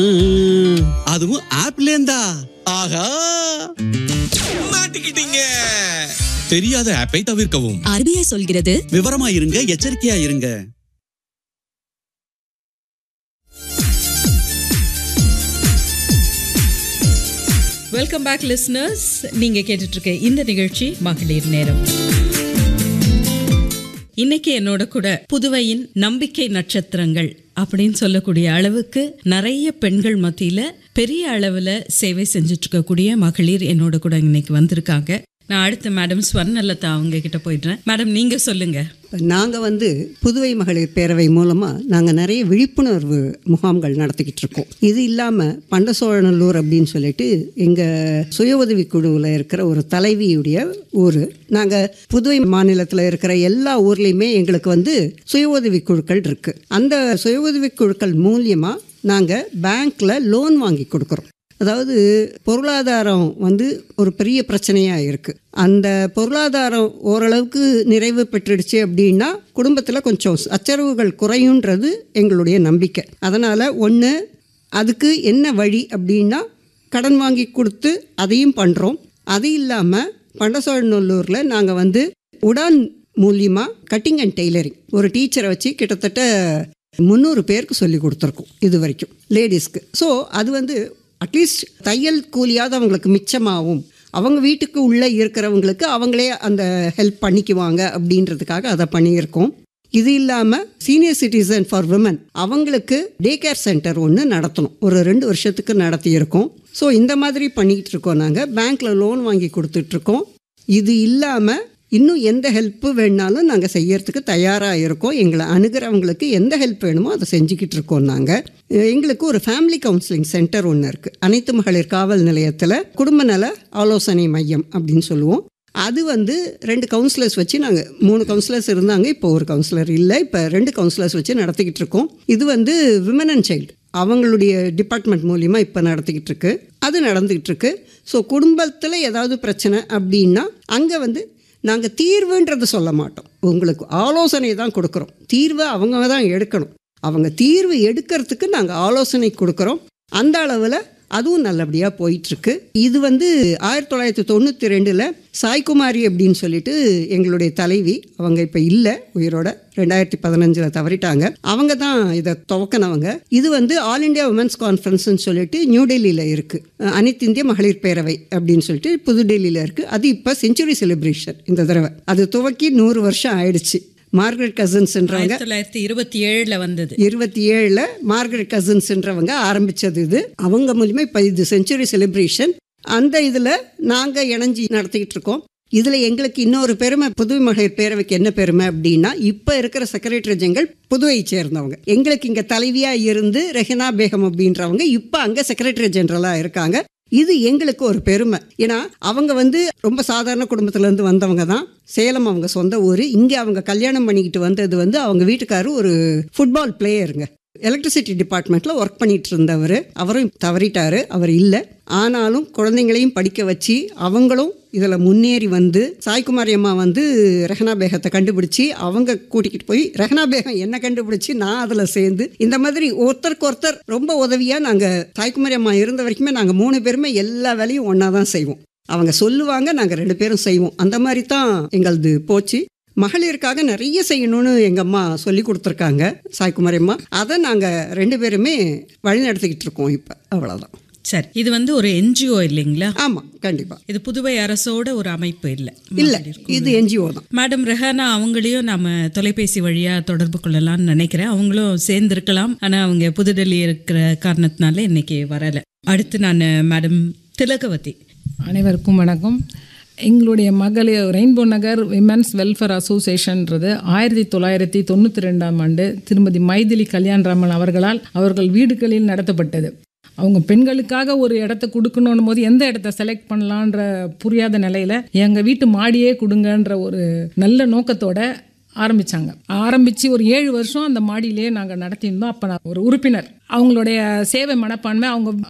அதுவும் ஆப்ல இருந்தா ஆஹா மாட்டிக்கிட்டீங்க தெரியாத ஆப்பை தவிர்க்கவும் ஆர்பிஐ சொல்கிறது விவரமா இருங்க எச்சரிக்கையா இருங்க வெல்கம் பேக் லிஸ்னர்ஸ் நீங்க கேட்டுட்டு இருக்க இந்த நிகழ்ச்சி மகளிர் நேரம் இன்னைக்கு என்னோட கூட புதுவையின் நம்பிக்கை நட்சத்திரங்கள் அப்படின்னு சொல்லக்கூடிய அளவுக்கு நிறைய பெண்கள் மத்தியில பெரிய அளவுல சேவை செஞ்சுட்டு இருக்கக்கூடிய மகளிர் என்னோட கூட இன்னைக்கு வந்திருக்காங்க நான் அடுத்து மேடம் ஸ்வர்ணலதா அவங்க கிட்ட போயிடுறேன் மேடம் நீங்க சொல்லுங்க நாங்கள் வந்து புதுவை மகளிர் பேரவை மூலமாக நாங்கள் நிறைய விழிப்புணர்வு முகாம்கள் நடத்திக்கிட்டு இருக்கோம் இது இல்லாமல் பண்டசோழநல்லூர் அப்படின்னு சொல்லிட்டு எங்கள் சுய உதவி குழுவில் இருக்கிற ஒரு தலைவியுடைய ஊர் நாங்கள் புதுவை மாநிலத்தில் இருக்கிற எல்லா ஊர்லேயுமே எங்களுக்கு வந்து சுய உதவி குழுக்கள் இருக்குது அந்த சுய உதவி குழுக்கள் மூலியமாக நாங்கள் பேங்க்கில் லோன் வாங்கி கொடுக்குறோம் அதாவது பொருளாதாரம் வந்து ஒரு பெரிய பிரச்சனையாக இருக்குது அந்த பொருளாதாரம் ஓரளவுக்கு நிறைவு பெற்றுடுச்சு அப்படின்னா குடும்பத்தில் கொஞ்சம் அச்சரவுகள் குறையுன்றது எங்களுடைய நம்பிக்கை அதனால் ஒன்று அதுக்கு என்ன வழி அப்படின்னா கடன் வாங்கி கொடுத்து அதையும் பண்ணுறோம் அது இல்லாமல் பண்டசோழநல்லூரில் நாங்கள் வந்து உடான் மூலியமாக கட்டிங் அண்ட் டெய்லரிங் ஒரு டீச்சரை வச்சு கிட்டத்தட்ட முந்நூறு பேருக்கு சொல்லி கொடுத்துருக்கோம் இது வரைக்கும் லேடிஸ்க்கு ஸோ அது வந்து அட்லீஸ்ட் தையல் கூலியாவது அவங்களுக்கு மிச்சமாகும் அவங்க வீட்டுக்கு உள்ளே இருக்கிறவங்களுக்கு அவங்களே அந்த ஹெல்ப் பண்ணிக்குவாங்க அப்படின்றதுக்காக அதை பண்ணியிருக்கோம் இது இல்லாமல் சீனியர் சிட்டிசன் ஃபார் விமன் அவங்களுக்கு டே கேர் சென்டர் ஒன்று நடத்தணும் ஒரு ரெண்டு வருஷத்துக்கு நடத்தியிருக்கோம் ஸோ இந்த மாதிரி பண்ணிக்கிட்டு இருக்கோம் நாங்கள் பேங்க்கில் லோன் வாங்கி கொடுத்துட்ருக்கோம் இது இல்லாமல் இன்னும் எந்த ஹெல்ப்பு வேணாலும் நாங்கள் செய்யறதுக்கு தயாராக இருக்கோம் எங்களை அணுகிறவங்களுக்கு எந்த ஹெல்ப் வேணுமோ அதை செஞ்சுக்கிட்டு இருக்கோம் நாங்கள் எங்களுக்கு ஒரு ஃபேமிலி கவுன்சிலிங் சென்டர் ஒன்று இருக்குது அனைத்து மகளிர் காவல் நிலையத்தில் குடும்ப நல ஆலோசனை மையம் அப்படின்னு சொல்லுவோம் அது வந்து ரெண்டு கவுன்சிலர்ஸ் வச்சு நாங்கள் மூணு கவுன்சிலர்ஸ் இருந்தாங்க இப்போ ஒரு கவுன்சிலர் இல்லை இப்போ ரெண்டு கவுன்சிலர்ஸ் வச்சு நடத்திக்கிட்டு இருக்கோம் இது வந்து விமன் அண்ட் சைல்டு அவங்களுடைய டிபார்ட்மெண்ட் மூலிமா இப்போ நடத்திக்கிட்டு இருக்கு அது நடந்துக்கிட்டு இருக்கு ஸோ குடும்பத்தில் ஏதாவது பிரச்சனை அப்படின்னா அங்கே வந்து நாங்கள் தீர்வுன்றது சொல்ல மாட்டோம் உங்களுக்கு ஆலோசனை தான் கொடுக்குறோம் தீர்வை அவங்க தான் எடுக்கணும் அவங்க தீர்வு எடுக்கிறதுக்கு நாங்கள் ஆலோசனை கொடுக்குறோம் அந்த அளவில் அதுவும் நல்லபடியாக போயிட்டுருக்கு இது வந்து ஆயிரத்தி தொள்ளாயிரத்தி தொண்ணூற்றி ரெண்டில் சாய்குமாரி அப்படின்னு சொல்லிட்டு எங்களுடைய தலைவி அவங்க இப்போ இல்லை உயிரோட ரெண்டாயிரத்தி பதினஞ்சில் தவறிட்டாங்க அவங்க தான் இதை துவக்கினவங்க இது வந்து ஆல் இண்டியா உமன்ஸ் கான்ஃபரன்ஸ்னு சொல்லிட்டு நியூ டெல்லியில் இருக்குது அனைத்து இந்திய மகளிர் பேரவை அப்படின்னு சொல்லிட்டு புதுடெல்லியில் இருக்குது அது இப்போ செஞ்சுரி செலிப்ரேஷன் இந்த தடவை அது துவக்கி நூறு வருஷம் ஆயிடுச்சு மார்கரெட் கசின்ஸ்ன்றவங்க ஆயிரத்தி தொள்ளாயிரத்தி இருபத்தி ஏழுல வந்தது இருபத்தி ஏழில் மார்கரெட் கசின்ஸ்ன்றவங்க ஆரம்பித்தது இது அவங்க மூலிமா இப்போ இது செஞ்சுரி செலிப்ரேஷன் அந்த இதில் நாங்கள் இணைஞ்சி நடத்திக்கிட்டு இருக்கோம் இதில் எங்களுக்கு இன்னொரு பெருமை புதுவை மகளிர் பேரவைக்கு என்ன பெருமை அப்படின்னா இப்போ இருக்கிற செக்ரட்டரி ஜெனரல் புதுவையை சேர்ந்தவங்க எங்களுக்கு இங்கே தலைவியாக இருந்து ரெஹனா பேகம் அப்படின்றவங்க இப்போ அங்கே செக்ரட்டரி ஜெனரலாக இருக்காங்க இது எங்களுக்கு ஒரு பெருமை ஏன்னா அவங்க வந்து ரொம்ப சாதாரண குடும்பத்துலேருந்து வந்தவங்க தான் சேலம் அவங்க சொந்த ஊர் இங்கே அவங்க கல்யாணம் பண்ணிக்கிட்டு வந்தது வந்து அவங்க வீட்டுக்காரரு ஒரு ஃபுட்பால் பிளேயருங்க எலக்ட்ரிசிட்டி டிபார்ட்மெண்ட்டில் ஒர்க் பண்ணிட்டு இருந்தவர் அவரும் தவறிட்டாரு அவர் இல்லை ஆனாலும் குழந்தைங்களையும் படிக்க வச்சு அவங்களும் இதில் முன்னேறி வந்து சாய்குமாரி அம்மா வந்து ரெஹனா பேகத்தை கண்டுபிடிச்சி அவங்க கூட்டிக்கிட்டு போய் ரெஹனா பேகம் என்ன கண்டுபிடிச்சி நான் அதில் சேர்ந்து இந்த மாதிரி ஒருத்தருக்கு ஒருத்தர் ரொம்ப உதவியாக நாங்கள் சாய்குமாரி அம்மா இருந்த வரைக்குமே நாங்கள் மூணு பேருமே எல்லா வேலையும் ஒன்றா தான் செய்வோம் அவங்க சொல்லுவாங்க நாங்கள் ரெண்டு பேரும் செய்வோம் அந்த மாதிரி தான் எங்களது போச்சு மகளிருக்காக நிறைய செய்யணும்னு எங்கள் அம்மா சொல்லி கொடுத்துருக்காங்க சாய்குமாரி அம்மா அதை நாங்கள் ரெண்டு பேருமே வழி நடத்திக்கிட்டு இருக்கோம் இப்போ அவ்வளோதான் சரி இது வந்து ஒரு என்ஜிஓ இல்லைங்களா ஆமாம் கண்டிப்பாக இது புதுவை அரசோட ஒரு அமைப்பு இல்லை இல்லை இது என்ஜிஓ தான் மேடம் ரெஹானா அவங்களையும் நம்ம தொலைபேசி வழியா தொடர்பு கொள்ளலாம்னு நினைக்கிறேன் அவங்களும் சேர்ந்திருக்கலாம் ஆனா அவங்க புதுடெல்லி இருக்கிற காரணத்தினால இன்னைக்கு வரல அடுத்து நான் மேடம் திலகவதி அனைவருக்கும் வணக்கம் எங்களுடைய மகளிர் ரெயின்போ நகர் விமென்ஸ் வெல்ஃபேர் அசோசியேஷன்ன்றது ஆயிரத்தி தொள்ளாயிரத்தி தொண்ணூற்றி ரெண்டாம் ஆண்டு திருமதி மைதிலி கல்யாண்ராமன் அவர்களால் அவர்கள் வீடுகளில் நடத்தப்பட்டது அவங்க பெண்களுக்காக ஒரு இடத்த கொடுக்கணும் போது எந்த இடத்த செலக்ட் பண்ணலான்ற புரியாத நிலையில எங்கள் வீட்டு மாடியே கொடுங்கன்ற ஒரு நல்ல நோக்கத்தோட ஆரம்பிச்சாங்க ஆரம்பிச்சு ஒரு ஏழு வருஷம் அந்த மாடியிலேயே நாங்கள் நடத்தியிருந்தோம் அப்போ நான் ஒரு உறுப்பினர் அவங்களுடைய சேவை மனப்பான்மை அவங்க